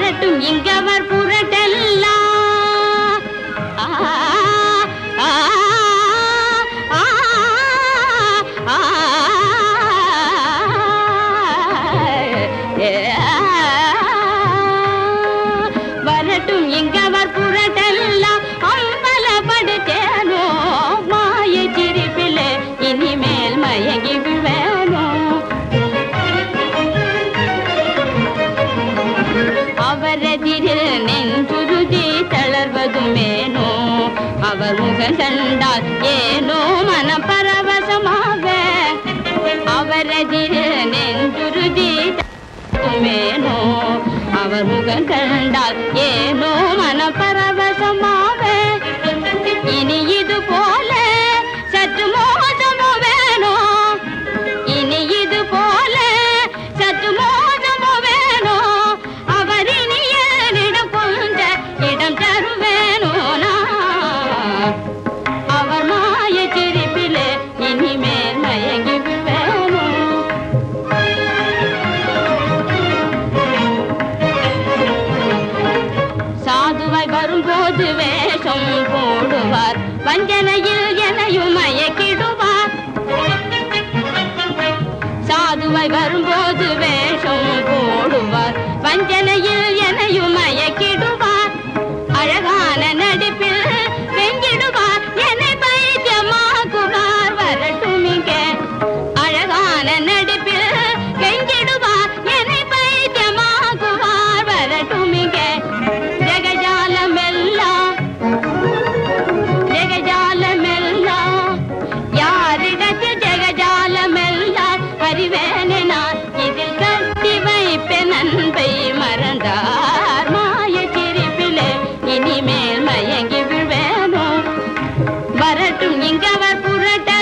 வரட்டும் இங்கவர் புரட்டெல்லாம் ஆ, ஆ, ஆ, ஆ, ஏ, வரட்டும் இங்கவர் புரட்டெல்லாம் அம்பலப்படுத்தேனோ மாய சிரிப்பிலே இனிமேல் மயங்கி விழ்வேனோ அவரதிரில் நெஞ்சுருதி தளர்வதுமேனோ அவர் முகம் கண்டால் ஏனோ மனப்பரவசமாக அவரதிரில் நெஞ்சுருதி தளர்வதுமேனோ அவர் முகம் கண்டால் ஏனோ மனப்பரவசமாக இனி இது போல சற்று மோசமோ வேணோ இனி இது போல சற்று மோசமோ வேணோ அவர் இனியிடம் கொஞ்ச இடம் தருவேனோ நான். அவர் மாய சிரிப்பிலே இனிமேல் மயங்கி விழுவேனோ சாதுவாய் வரும்போது வேஷம் போடுவார் வஞ்சனையில் எனையும் மயக்கிடுவார் சாதுவாய் வரும்போது வேஷம் போடுவார் வஞ்சனையில் எனையும் மயக்கிடுவார் அழகான நடிப்பில் வெஞ்சிடுவார் என்னை பைத்தியமாக்குவார் வரட்டும் இங்கே அழகான நடிப்பில் கெஞ்சிடுவார் என்னை பைத்தியமாக்குவார் வரட்டும் இங்கே ஜெகஜாலமெல்லாம் ஜெகஜாலமெல்லாம் யாரிடத்தில் ஜெகஜாலமெல்லாம் அறிவேனே நான் இதில் கட்டி வைப்பேன் அன்பை மறந்தார் மாய சிரிப்பிலே இனிமேல் மயங்கி விழ்வேனோ வரட்டும் இங்கவர் புரட்ட